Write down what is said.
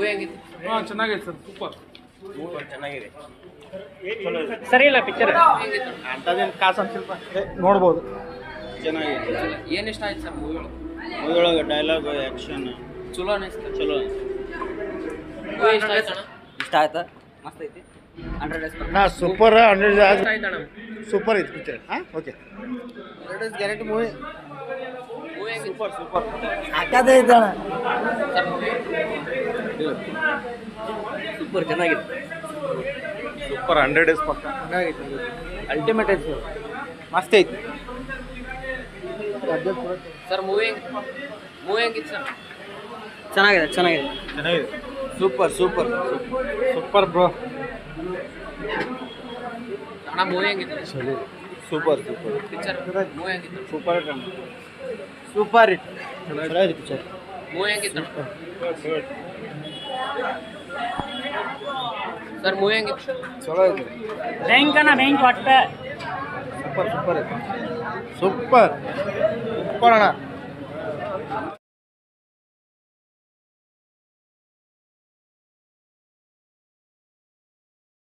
movie ಹೆಂಗಿತ್ತು ಹಾಂ ಚೆನ್ನಾಗಿದೆ ಸರ್ ಸೂಪರ್ ಚೆನ್ನಾಗಿದೆ ಸರಿ ಇಲ್ಲ ಪಿಕ್ಚರ್ ಹೆಂಗಿತ್ತು ಅಂಥದ್ದೇನು ಕಾಸು ಅನ್ಸಿಲ್ಪ ನೋಡ್ಬೋದು ಚೆನ್ನಾಗಿದೆ ಏನು ಇಷ್ಟ ಆಯ್ತು ಸರ್ ಮೂವಿ ಒಳಗೆ ಮೂವಿಯೊಳಗೆ ಡೈಲಾಗ್ ಆ್ಯಕ್ಷನ್ ಚಲೋ ಅನಿಸ್ತು ಚಲೋ ಮೂವಿ ಇಷ್ಟ ಆಯ್ತಣ್ಣ ಇಷ್ಟ ಆಯ್ತಾ ಮಸ್ತ್ ಐತಿ ಹಂಡ್ರೆಡ್ ಡೇಸ್ ನಾ ಸೂಪರ್ ಹಂಡ್ರೆಡ್ ಇಷ್ಟ ಆಯ್ತಣ್ಣ ಸೂಪರ್ ಐತಿ ಪಿಕ್ಚರ್ ಹಾಂ ಓಕೆ ಗ್ಯಾರಂಟಿ ಮೂವಿ ಮೂವಿ ಹೆಂಗಿತ್ತು ಸೂಪರ್ ಸೂಪರ್ ಸಾಕಾದೇ ಇದ್ದಾಣ ಸರ್ ಮೂವಿ ಸೂಪರ್ ಚೆನ್ನಾಗಿದೆ ಸೂಪರ್ ಹಂಡ್ರೆಡ್ ಡೇಸ್ ಪಕ್ಕ ಅಲ್ಟಿಮೇಟ್ ಐತಿ ಮಸ್ತ್ ಐತಿ ಸರ್ ಮೂವಿ ಹೆಂಗಿತ್ತು ಮೂವಿ ಹೆಂಗಿತ್ತು ಸರ್ ಚೆನ್ನಾಗಿದೆ ಚೆನ್ನಾಗಿದೆ ಚೆನ್ನಾಗಿದೆ ಸೂಪರ್ ಸೂಪರ್ ಸೂಪರ್ ಬ್ರೋ ಅಣ್ಣ ಮೂವಿ ಹೆಂಗಿತ್ತು ಸೂಪರ್ ಸೂಪರ್ ಪಿಕ್ಚರ್ ಮೂವಿ ಹೆಂಗಿತ್ತು ಸೂಪರ್ ಸೂಪರ್ ಇಟ್ ಚೆನ್ನಾಗಿದೆ ಪಿಕ್ಚರ್ ಮೂವಿ ಹೆಂಗಿತ್ತು ಸರ್ ಮೂವಿ ಹೆಂಗಿತ್ತು ಚಲೋ ಐತಿ ಬ್ಯಾಂಕನ ಬ್ಯಾಂಕ್ ಒಟ್ಟ ಸೂಪರ್ ಸೂಪರ್ ಐತಿ ಸೂಪರ್ ಸೂಪರ್ ಅಣ್ಣ